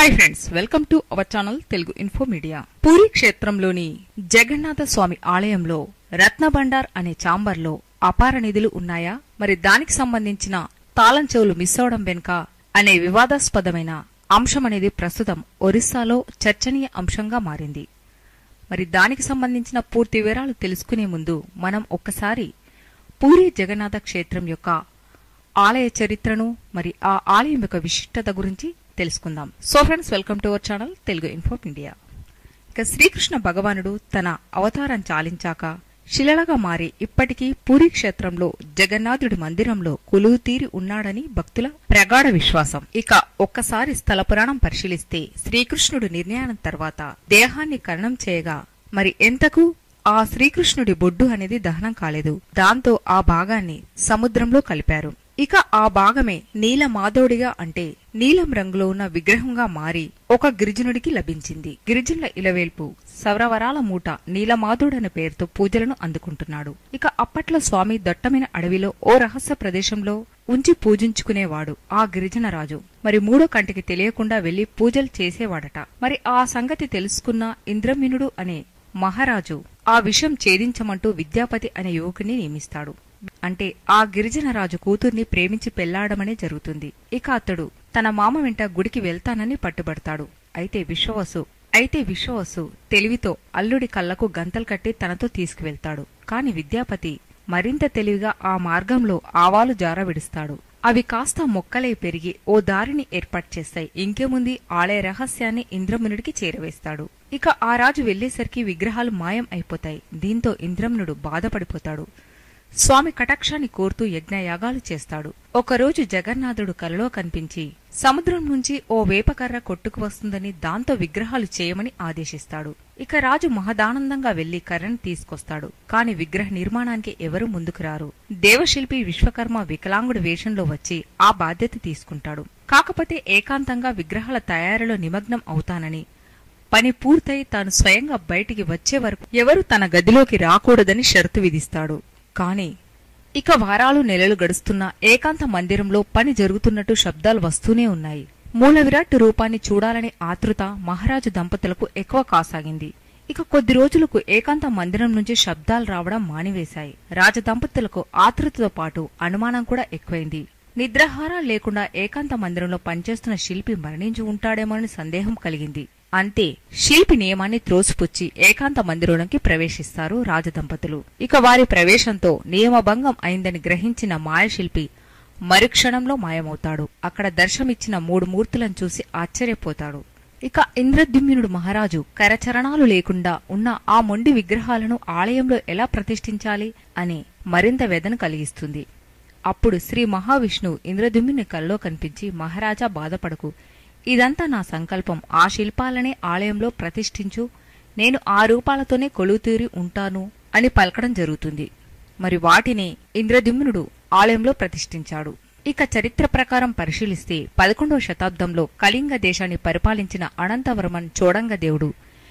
hi friends welcome to our channel Telugu info media Puri క్షేత్రంలోని జగన్నాథ స్వామి ఆలయంలో రత్నభండార్ అనే చాంబర్లో అపార నిధులు ఉన్నాయా మరి దానికి సంబంధించిన తాళం చెవులు మిస్ అవడం వెనుక అనే వివాదాస్పదమైన అంశం అనేది ప్రస్తుతం ఒరిస్సాలో చర్చనీయ అంశంగా మారింది మరి దానికి సంబంధించిన పూర్తి వివరాలు తెలుసుకునే ముందు మనం ఒక్కసారి పూరి జగన్నాథ క్షేత్రం యొక్క ఆలయ చరిత్రను మరి ఆ ఆలయం యొక్క విశిష్టత గురించి తెలుసుకుందాం so friends welcome to our channel Telugu info India ఇక శ్రీకృష్ణ భగవానుడు తన అవతారం చాలించాక శిలలుగా మారి ఇప్పటికీ పూరి క్షేత్రంలో జగన్నాథుడి మందిరంలో కొలువు తీరి ఉన్నాడని భక్తుల ప్రగాఢ విశ్వాసం ఇక ఒక్కసారి స్థల పురాణం పరిశీలిస్తే శ్రీకృష్ణుడు నిర్ణయానం తర్వాత దేహాన్ని కరణం చేయగా మరి ఎంతకు ఆ శ్రీకృష్ణుడి బొడ్డు అనేది దహనం కాలేదు దాంతో ఆ భాగాన్ని సముద్రంలో కలిపారు ఇక ఆ భాగమే నీల మాధవుడిగా అంటే నీలం రంగులో ఉన్న విగ్రహంగా మారి ఒక గిరిజనుడికి లభించింది గిరిజనుల ఇలవేల్పు సవరవరాల మూట నీలమాధుడనే పేరుతో పూజలను అందుకుంటున్నాడు ఇక అప్పట్లో స్వామి దట్టమైన అడవిలో ఓ రహస్య ప్రదేశంలో ఉంచి పూజించుకునేవాడు ఆ గిరిజన రాజు మరి మూడో కంటికి తెలియకుండా వెళ్లి పూజలు చేసేవాడట మరి ఆ సంగతి తెలుసుకున్న ఇంద్రమినుడు అనే మహారాజు ఆ విషయం ఛేదించమంటూ విద్యాపతి అనే యువకుని నియమిస్తాడు అంటే ఆ గిరిజన రాజు కూతుర్ని ప్రేమించి పెళ్లాడమనే జరుగుతుంది ఇక అతడు తన మామ వెంట గుడికి వెళ్తానని పట్టుబడతాడు అయితే విశ్వవసు అయితే విశ్వవసు తెలివితో అల్లుడి కళ్ళకు గంతలు కట్టి తనతో తీసుకువెళ్తాడు కాని విద్యాపతి మరింత తెలివిగా ఆ మార్గంలో ఆవాలు జార విడుస్తాడు అవి కాస్త మొక్కలై పెరిగి ఓ దారిని ఏర్పాటు చేస్తాయి ఇంకేముంది ఆలయ రహస్యాన్ని ఇంద్రమునుడికి చేరవేస్తాడు ఇక ఆ రాజు వెళ్లేసరికి విగ్రహాలు మాయం అయిపోతాయి దీంతో ఇంద్రమునుడు బాధపడిపోతాడు స్వామి కటాక్షాన్ని కోరుతూ యజ్ఞయాగాలు చేస్తాడు ఒకరోజు జగన్నాథుడు కలలో కనిపించి సముద్రం నుంచి ఓ వేపకర్ర కొట్టుకు వస్తుందని దాంతో విగ్రహాలు చేయమని ఆదేశిస్తాడు ఇక రాజు మహదానందంగా వెళ్లి కర్రను తీసుకొస్తాడు కాని విగ్రహ నిర్మాణానికి ఎవరూ ముందుకు రారు దేవశిల్పి విశ్వకర్మ వికలాంగుడి వేషంలో వచ్చి ఆ బాధ్యత తీసుకుంటాడు కాకపోతే ఏకాంతంగా విగ్రహాల తయారీలో నిమగ్నం అవుతానని పని పూర్తయి తాను స్వయంగా బయటికి వచ్చే వరకు ఎవరు తన గదిలోకి రాకూడదని షరతు విధిస్తాడు కాని ఇక వారాలు నెలలు గడుస్తున్నా ఏకాంత మందిరంలో పని జరుగుతున్నట్టు శబ్దాలు వస్తూనే ఉన్నాయి మూల విరాట్ రూపాన్ని చూడాలనే ఆతృత మహారాజు దంపతులకు ఎక్కువ కాసాగింది ఇక కొద్ది రోజులకు ఏకాంత మందిరం నుంచి శబ్దాలు రావడం మానివేశాయి రాజదంపతులకు ఆతృతతో పాటు అనుమానం కూడా ఎక్కువైంది నిద్రాహారాలు లేకుండా ఏకాంత మందిరంలో పనిచేస్తున్న శిల్పి మరణించి ఉంటాడేమోనని సందేహం కలిగింది అంతే శిల్పి నియమాన్ని త్రోసిపుచ్చి ఏకాంత మందిరంలోకి ప్రవేశిస్తారు రాజదంపతులు ఇక వారి ప్రవేశంతో నియమభంగం అయిందని గ్రహించిన మాయశిల్పి మరుక్షణంలో మాయమవుతాడు అక్కడ దర్శనమిచ్చిన మూడు మూర్తులను చూసి ఆశ్చర్యపోతాడు ఇక ఇంద్రద్యుమ్నుడు మహారాజు కరచరణాలు లేకుండా ఉన్న ఆ మొండి విగ్రహాలను ఆలయంలో ఎలా ప్రతిష్ఠించాలి అని మరింత వేదన కలిగిస్తుంది అప్పుడు శ్రీ మహావిష్ణువు ఇంద్రద్యుమ్నుని కల్లో కనిపించి మహారాజా బాధపడకు ఇదంతా నా సంకల్పం ఆ శిల్పాలనే ఆలయంలో ప్రతిష్ఠించు నేను ఆ రూపాలతోనే కొలువుతీరి ఉంటాను అని పలకడం జరుగుతుంది మరి వాటిని ఇంద్రద్యుమ్నుడు ఆలయంలో ప్రతిష్ఠించాడు ఇక చరిత్ర ప్రకారం పరిశీలిస్తే పదకొండవ శతాబ్దంలో కళింగ దేశాన్ని పరిపాలించిన అనంతవర్మన్ చోడంగ దేవుడు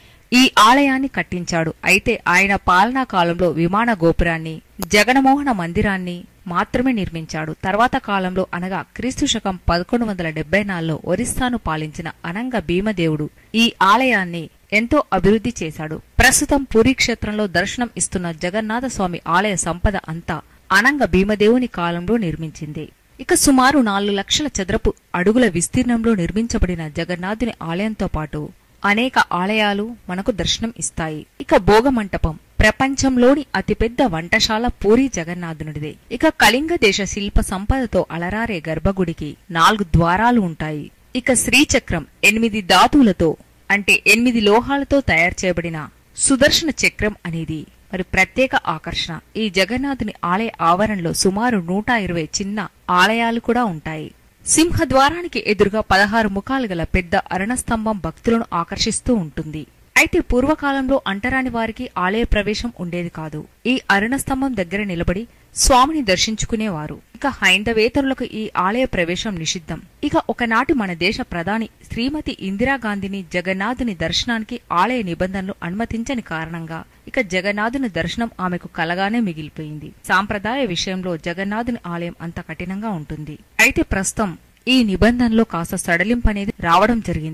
ఈ ఆలయాన్ని కట్టించాడు అయితే ఆయన పాలనా కాలంలో విమాన గోపురాన్ని జగన్మోహన మందిరాన్ని మాత్రమే నిర్మించాడు తర్వాత కాలంలో అనగా క్రీస్తు శకం పదకొండు వందల డెబ్బై నాలుగులో ఒరిస్సాను పాలించిన అనంగ భీమదేవుడు ఈ ఆలయాన్ని ఎంతో అభివృద్ధి చేశాడు ప్రస్తుతం పూరీ క్షేత్రంలో దర్శనం ఇస్తున్న జగన్నాథ స్వామి ఆలయ సంపద అంతా అనంగ భీమదేవుని కాలంలో నిర్మించింది ఇక సుమారు నాలుగు లక్షల చదరపు అడుగుల విస్తీర్ణంలో నిర్మించబడిన జగన్నాథుని ఆలయంతో పాటు అనేక ఆలయాలు మనకు దర్శనం ఇస్తాయి ఇక భోగమంటపం ప్రపంచంలోని అతిపెద్ద వంటశాల పూరి జగన్నాథునిదే ఇక కళింగ దేశ శిల్ప సంపదతో అలరారే గర్భగుడికి నాలుగు ద్వారాలు ఉంటాయి ఇక శ్రీచక్రం ఎనిమిది ధాతువులతో అంటే ఎనిమిది లోహాలతో తయారు చేయబడిన సుదర్శన చక్రం అనేది మరి ప్రత్యేక ఆకర్షణ ఈ జగన్నాథుని ఆలయ ఆవరణలో సుమారు నూట ఇరవై చిన్న ఆలయాలు కూడా ఉంటాయి సింహద్వారానికి ఎదురుగా పదహారు ముఖాలు గల పెద్ద అరణస్తంభం భక్తులను ఆకర్షిస్తూ ఉంటుంది అయితే పూర్వకాలంలో అంటరాని వారికి ఆలయ ప్రవేశం ఉండేది కాదు ఈ అరుణస్తంభం దగ్గర నిలబడి స్వామిని దర్శించుకునేవారు ఇక హైందవేతరులకు ఈ ఆలయ ప్రవేశం నిషిద్ధం ఇక ఒకనాటి మన దేశ ప్రధాని శ్రీమతి ఇందిరాగాంధీని జగన్నాథుని దర్శనానికి ఆలయ నిబంధనలు అనుమతించని కారణంగా ఇక జగన్నాథుని దర్శనం ఆమెకు కలగానే మిగిలిపోయింది సాంప్రదాయ విషయంలో జగన్నాథుని ఆలయం అంత కఠినంగా ఉంటుంది అయితే ప్రస్తుతం ఈ నిబంధనలో కాస్త సడలింపు అనేది రావడం జరిగింది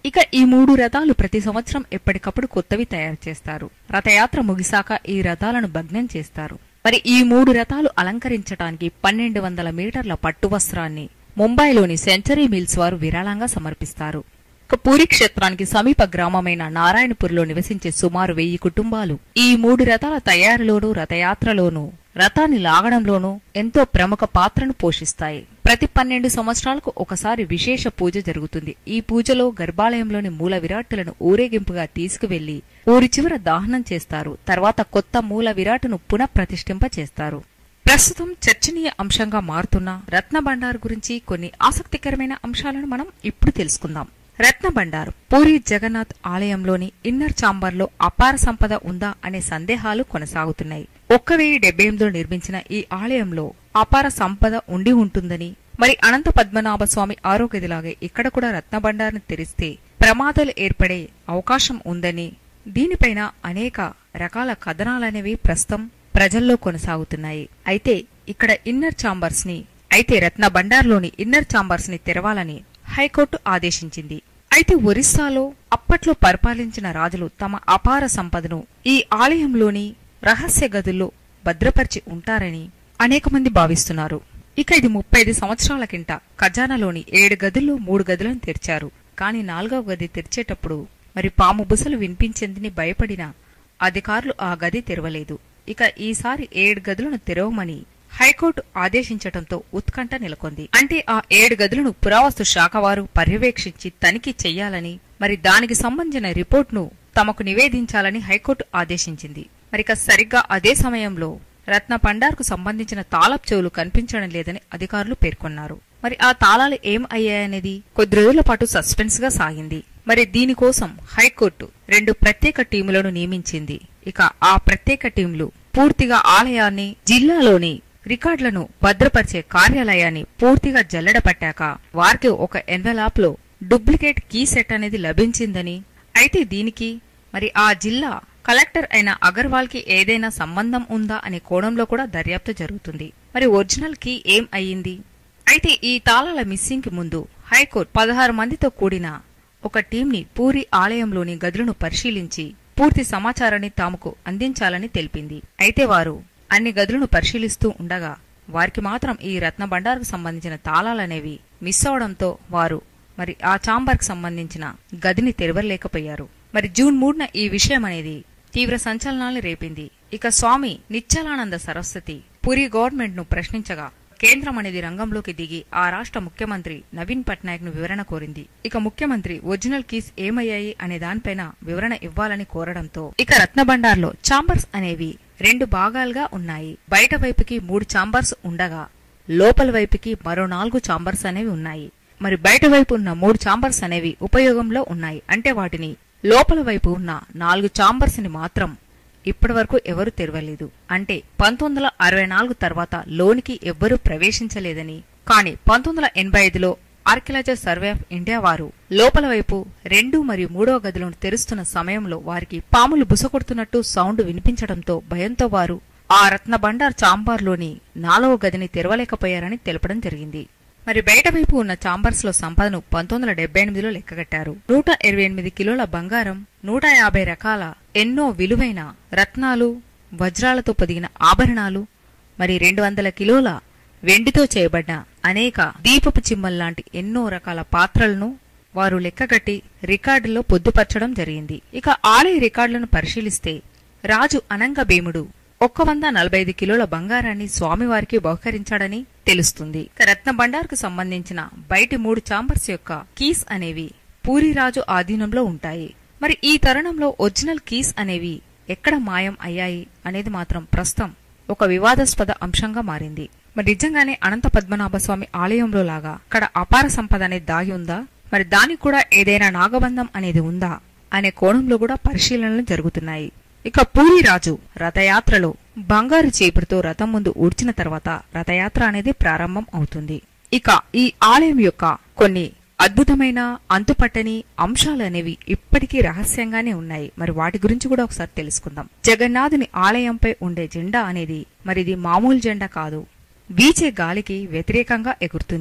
ఇక ఈ మూడు రథాలు ప్రతి సంవత్సరం ఎప్పటికప్పుడు కొత్తవి తయారు చేస్తారు రథయాత్ర ముగిసాక ఈ రథాలను భగ్నం చేస్తారు మరి ఈ మూడు రథాలు అలంకరించడానికి పన్నెండు వందల మీటర్ల పట్టు వస్త్రాన్ని ముంబైలోని సెంచరీ మిల్స్ వారు విరాళంగా సమర్పిస్తారు ఇక పూరి క్షేత్రానికి సమీప గ్రామమైన నారాయణపూర్లో నివసించే సుమారు వెయ్యి కుటుంబాలు ఈ మూడు రథాల తయారీలోనూ రథయాత్రలోనూ రథాన్ని లాగడంలోనూ ఎంతో ప్రముఖ పాత్రను పోషిస్తాయి ప్రతి పన్నెండు సంవత్సరాలకు ఒకసారి విశేష పూజ జరుగుతుంది ఈ పూజలో గర్భాలయంలోని మూల విరాట్టులను ఊరేగింపుగా తీసుకువెళ్లి ఊరి చివర దాహనం చేస్తారు తర్వాత కొత్త మూల విరాటును పునఃప్రతిష్ఠింప చేస్తారు ప్రస్తుతం చర్చనీయ అంశంగా మారుతున్న రత్న భండార్ గురించి కొన్ని ఆసక్తికరమైన అంశాలను మనం ఇప్పుడు తెలుసుకుందాం రత్న భండార్ పూరి జగన్నాథ్ ఆలయంలోని ఇన్నర్ చాంబర్లో అపార సంపద ఉందా అనే సందేహాలు కొనసాగుతున్నాయి ఒక్క వెయ్యి డెబ్బై ఎనిమిదిలో నిర్మించిన ఈ ఆలయంలో అపార సంపద ఉండి ఉంటుందని మరి అనంత పద్మనాభ స్వామి ఆరోగ్యదిలాగే ఇక్కడ కూడా రత్న భండార్ని తెరిస్తే ప్రమాదాలు ఏర్పడే అవకాశం ఉందని దీనిపైన అనేక రకాల కథనాలనేవి ప్రస్తుతం ప్రజల్లో కొనసాగుతున్నాయి అయితే ఇక్కడ ఇన్నర్ చాంబర్స్ ని అయితే రత్న భండార్లోని ఇన్నర్ చాంబర్స్ ని తెరవాలని హైకోర్టు ఆదేశించింది అయితే ఒరిస్సాలో అప్పట్లో పరిపాలించిన రాజులు తమ అపార సంపదను ఈ ఆలయంలోని రహస్య గదుల్లో భద్రపరిచి ఉంటారని అనేక మంది భావిస్తున్నారు ఇక ఇది ముప్పై ఐదు సంవత్సరాల కింట ఖజానాలోని ఏడు గదుల్లో మూడు గదులను తెరిచారు కానీ నాలుగవ గది తెరిచేటప్పుడు మరి పాము బుసలు వినిపించిందని భయపడిన అధికారులు ఆ గది తెరవలేదు ఇక ఈసారి ఏడు గదులను తెరవమని హైకోర్టు ఆదేశించటంతో ఉత్కంఠ నెలకొంది అంటే ఆ ఏడు గదులను పురావస్తు శాఖ వారు పర్యవేక్షించి తనిఖీ చెయ్యాలని మరి దానికి సంబంధించిన రిపోర్ట్ను తమకు నివేదించాలని హైకోర్టు ఆదేశించింది మరిక సరిగ్గా అదే సమయంలో రత్న పండార్కు సంబంధించిన తాళపు చెవులు కనిపించడం లేదని అధికారులు పేర్కొన్నారు మరి ఆ తాళాలు ఏం అయ్యాయనేది కొద్ది రోజుల పాటు సస్పెన్స్ గా సాగింది మరి దీనికోసం హైకోర్టు రెండు ప్రత్యేక టీములను నియమించింది ఇక ఆ ప్రత్యేక టీంలు పూర్తిగా ఆలయాన్ని జిల్లాలోని రికార్డులను భద్రపరిచే కార్యాలయాన్ని పూర్తిగా జల్లెడపట్టాక వారికి ఒక ఎన్వెలాప్ లో డూప్లికేట్ కీ సెట్ అనేది లభించిందని అయితే దీనికి మరి ఆ జిల్లా కలెక్టర్ అయిన అగర్వాల్ కి ఏదైనా సంబంధం ఉందా అనే కోణంలో కూడా దర్యాప్తు జరుగుతుంది మరి ఒరిజినల్ కీ ఏం అయ్యింది అయితే ఈ తాళాల మిస్సింగ్ కి ముందు హైకోర్టు పదహారు మందితో కూడిన ఒక టీంని పూరి ఆలయంలోని గదులను పరిశీలించి పూర్తి సమాచారాన్ని తాముకు అందించాలని తెలిపింది అయితే వారు అన్ని గదులను పరిశీలిస్తూ ఉండగా వారికి మాత్రం ఈ రత్న బండార్కు సంబంధించిన తాళాలనేవి మిస్ అవడంతో వారు మరి ఆ చాంబర్కు సంబంధించిన గదిని తెరవలేకపోయారు మరి జూన్ మూడున ఈ విషయం అనేది తీవ్ర సంచలనాల్ని రేపింది ఇక స్వామి నిశ్చలానంద సరస్వతి పూరి గవర్నమెంట్ ను ప్రశ్నించగా కేంద్రం అనేది రంగంలోకి దిగి ఆ రాష్ట్ర ముఖ్యమంత్రి నవీన్ పట్నాయక్ ను వివరణ కోరింది ఇక ముఖ్యమంత్రి ఒరిజినల్ కీస్ ఏమయ్యాయి అనే దానిపైన వివరణ ఇవ్వాలని కోరడంతో ఇక రత్నభండార్లో చాంబర్స్ అనేవి రెండు భాగాలుగా ఉన్నాయి బయట వైపుకి మూడు చాంబర్స్ ఉండగా లోపల వైపుకి మరో నాలుగు చాంబర్స్ అనేవి ఉన్నాయి మరి బయట వైపు ఉన్న మూడు చాంబర్స్ అనేవి ఉపయోగంలో ఉన్నాయి అంటే వాటిని లోపల వైపు ఉన్న నాలుగు చాంబర్స్ ని మాత్రం ఇప్పటి వరకు ఎవరు తెరవలేదు అంటే పంతొమ్మిది వందల అరవై నాలుగు తర్వాత లోనికి ఎవ్వరూ ప్రవేశించలేదని కానీ పంతొమ్మిది వందల ఎనభై ఐదులో ఆర్కియాలజీ సర్వే ఆఫ్ ఇండియా వారు లోపల వైపు రెండు మరియు మూడవ గదులను తెరుస్తున్న సమయంలో వారికి పాములు బుసకొడుతున్నట్టు సౌండ్ వినిపించడంతో భయంతో వారు ఆ రత్న బండార్ చాంబార్లోని నాలుగవ గదిని తెరవలేకపోయారని తెలపడం జరిగింది మరి బయట వైపు ఉన్న చాంబర్స్ లో సంపదను పంతొమ్మిది వందల డెబ్బై ఎనిమిదిలో లెక్కగట్టారు నూట ఇరవై ఎనిమిది కిలోల బంగారం నూట యాభై రకాల ఎన్నో విలువైన రత్నాలు వజ్రాలతో పొదిగిన ఆభరణాలు మరి రెండు వందల కిలోల వెండితో చేయబడ్డ అనేక దీపపు చిమ్మల్లాంటి ఎన్నో రకాల పాత్రలను వారు లెక్కగట్టి రికార్డుల్లో పొద్దుపరచడం జరిగింది ఇక ఆలయ రికార్డులను పరిశీలిస్తే రాజు అనంగ భీముడు ఒక్క వంద నలభై ఐదు కిలోల బంగారాన్ని స్వామివారికి బహుకరించాడని తెలుస్తుంది రత్న బండార్కు సంబంధించిన బయటి మూడు చాంబర్స్ యొక్క కీస్ అనేవి పూరిరాజు ఆధీనంలో ఉంటాయి మరి ఈ తరుణంలో ఒరిజినల్ కీస్ అనేవి ఎక్కడ మాయం అయ్యాయి అనేది మాత్రం ప్రస్తుతం ఒక వివాదాస్పద అంశంగా మారింది మరి నిజంగానే అనంత పద్మనాభ స్వామి ఆలయంలో లాగా అక్కడ అపార సంపద అనేది దాగి ఉందా మరి దానికి కూడా ఏదైనా నాగబంధం అనేది ఉందా అనే కోణంలో కూడా పరిశీలనలు జరుగుతున్నాయి ఇక పూరి రాజు రథయాత్రలో బంగారు చీపురుతో రథం ముందు ఊడ్చిన తర్వాత రథయాత్ర అనేది ప్రారంభం అవుతుంది ఇక ఈ ఆలయం యొక్క కొన్ని అద్భుతమైన అంతుపట్టని అంశాలు అనేవి ఇప్పటికీ రహస్యంగానే ఉన్నాయి మరి వాటి గురించి కూడా ఒకసారి తెలుసుకుందాం జగన్నాథుని ఆలయంపై ఉండే జెండా అనేది మరి ఇది మామూలు జెండా కాదు వీచే గాలికి వ్యతిరేకంగా ఎగురుతుంది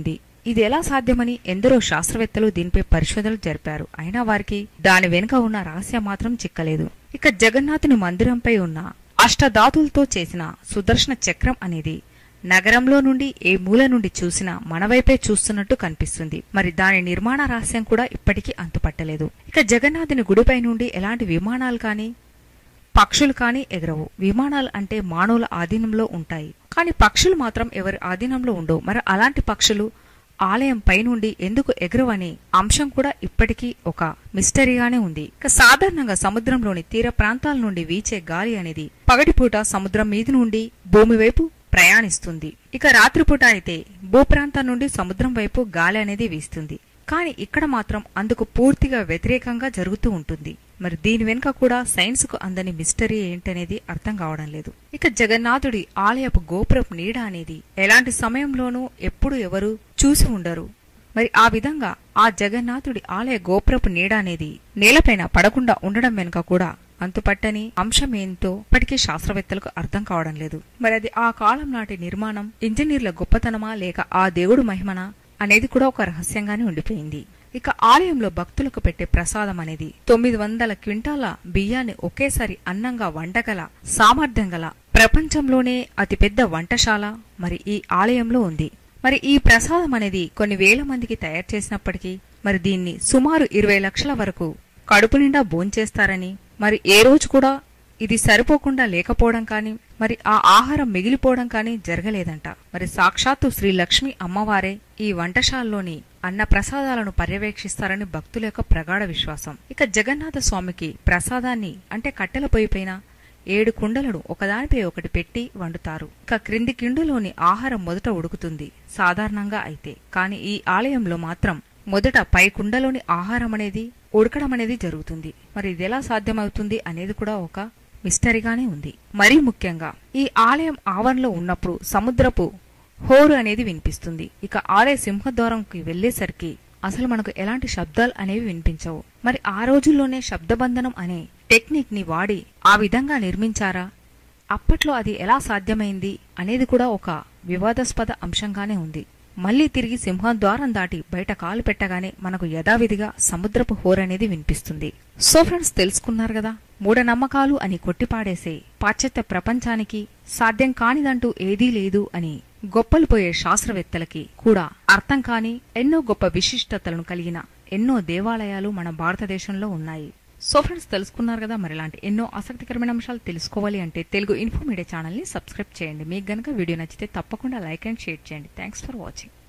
ఇది ఎలా సాధ్యమని ఎందరో శాస్త్రవేత్తలు దీనిపై పరిశోధనలు జరిపారు అయినా వారికి దాని వెనుక ఉన్న రహస్యం మాత్రం చిక్కలేదు ఇక జగన్నాథుని మందిరంపై ఉన్న అష్టధాతులతో చేసిన సుదర్శన చక్రం అనేది నగరంలో నుండి ఏ మూల నుండి చూసినా మనవైపే చూస్తున్నట్టు కనిపిస్తుంది మరి దాని నిర్మాణ రహస్యం కూడా ఇప్పటికీ అంతుపట్టలేదు ఇక జగన్నాథుని గుడిపై నుండి ఎలాంటి విమానాలు కానీ పక్షులు కానీ ఎగరవు విమానాలు అంటే మానవుల ఆధీనంలో ఉంటాయి కానీ పక్షులు మాత్రం ఎవరి ఆధీనంలో ఉండవు మరి అలాంటి పక్షులు ఆలయం పైనుండి ఎందుకు ఎగరవనే అంశం కూడా ఇప్పటికీ ఒక మిస్టరీగానే ఉంది ఇక సాధారణంగా సముద్రంలోని తీర ప్రాంతాల నుండి వీచే గాలి అనేది పగటిపూట సముద్రం మీది నుండి భూమి వైపు ప్రయాణిస్తుంది ఇక రాత్రిపూట అయితే భూప్రాంతం నుండి సముద్రం వైపు గాలి అనేది వీస్తుంది కానీ ఇక్కడ మాత్రం అందుకు పూర్తిగా వ్యతిరేకంగా జరుగుతూ ఉంటుంది మరి దీని వెనుక కూడా సైన్స్ కు అందని మిస్టరీ ఏంటనేది అర్థం కావడం లేదు ఇక జగన్నాథుడి ఆలయపు గోపురపు నీడ అనేది ఎలాంటి సమయంలోనూ ఎప్పుడు ఎవరు చూసి ఉండరు మరి ఆ విధంగా ఆ జగన్నాథుడి ఆలయ గోపురపు నీడ అనేది నేలపైన పడకుండా ఉండడం వెనుక కూడా అంతుపట్టని అంశం ఏంటో ఇప్పటికీ శాస్త్రవేత్తలకు అర్థం కావడం లేదు మరి అది ఆ కాలం నాటి నిర్మాణం ఇంజనీర్ల గొప్పతనమా లేక ఆ దేవుడు మహిమనా అనేది కూడా ఒక రహస్యంగానే ఉండిపోయింది ఇక ఆలయంలో భక్తులకు పెట్టే ప్రసాదం అనేది తొమ్మిది వందల క్వింటాల బియ్యాన్ని ఒకేసారి అన్నంగా వండగల సామర్థ్యం గల ప్రపంచంలోనే అతిపెద్ద వంటశాల మరి ఈ ఆలయంలో ఉంది మరి ఈ ప్రసాదం అనేది కొన్ని వేల మందికి తయారు చేసినప్పటికీ మరి దీన్ని సుమారు ఇరవై లక్షల వరకు కడుపు నిండా భోంచేస్తారని మరి ఏ రోజు కూడా ఇది సరిపోకుండా లేకపోవడం కానీ మరి ఆ ఆహారం మిగిలిపోవడం కానీ జరగలేదంట మరి సాక్షాత్తు శ్రీ లక్ష్మి అమ్మవారే ఈ వంటశాలలోని అన్న ప్రసాదాలను పర్యవేక్షిస్తారని భక్తుల యొక్క ప్రగాఢ విశ్వాసం ఇక జగన్నాథ స్వామికి ప్రసాదాన్ని అంటే కట్టెల పొయ్యిపైన ఏడు కుండలను ఒకదానిపై ఒకటి పెట్టి వండుతారు ఇక క్రింది కిండులోని ఆహారం మొదట ఉడుకుతుంది సాధారణంగా అయితే కానీ ఈ ఆలయంలో మాత్రం మొదట పై కుండలోని ఆహారం అనేది ఉడకడం అనేది జరుగుతుంది మరి ఇది ఎలా సాధ్యమవుతుంది అనేది కూడా ఒక మిస్టరీగానే ఉంది మరీ ముఖ్యంగా ఈ ఆలయం ఆవరణలో ఉన్నప్పుడు సముద్రపు హోరు అనేది వినిపిస్తుంది ఇక ఆలయ సింహద్వారంకి వెళ్లేసరికి అసలు మనకు ఎలాంటి శబ్దాలు అనేవి వినిపించవు మరి ఆ రోజుల్లోనే శబ్దబంధనం అనే టెక్నిక్ ని వాడి ఆ విధంగా నిర్మించారా అప్పట్లో అది ఎలా సాధ్యమైంది అనేది కూడా ఒక వివాదాస్పద అంశంగానే ఉంది మళ్లీ తిరిగి సింహద్వారం దాటి బయట కాలు పెట్టగానే మనకు యథావిధిగా సముద్రపు హోర్ అనేది వినిపిస్తుంది సో ఫ్రెండ్స్ తెలుసుకున్నారు కదా మూఢనమ్మకాలు అని కొట్టిపాడేసే పాశ్చాత్య ప్రపంచానికి సాధ్యం కానిదంటూ ఏదీ లేదు అని గొప్పలు పోయే శాస్త్రవేత్తలకి కూడా అర్థం కాని ఎన్నో గొప్ప విశిష్టతలను కలిగిన ఎన్నో దేవాలయాలు మన భారతదేశంలో ఉన్నాయి సో ఫ్రెండ్స్ తెలుసుకున్నారు కదా మరి ఇలాంటి ఎన్నో ఆసక్తికరమైన అంశాలు తెలుసుకోవాలి అంటే తెలుగు ఇన్ఫో మీడియా ఛానల్ని సబ్స్క్రైబ్ చేయండి మీకు గనక వీడియో నచ్చితే తప్పకుండా లైక్ అండ్ షేర్ చేయండి థ్యాంక్స్ ఫర్ వాచింగ్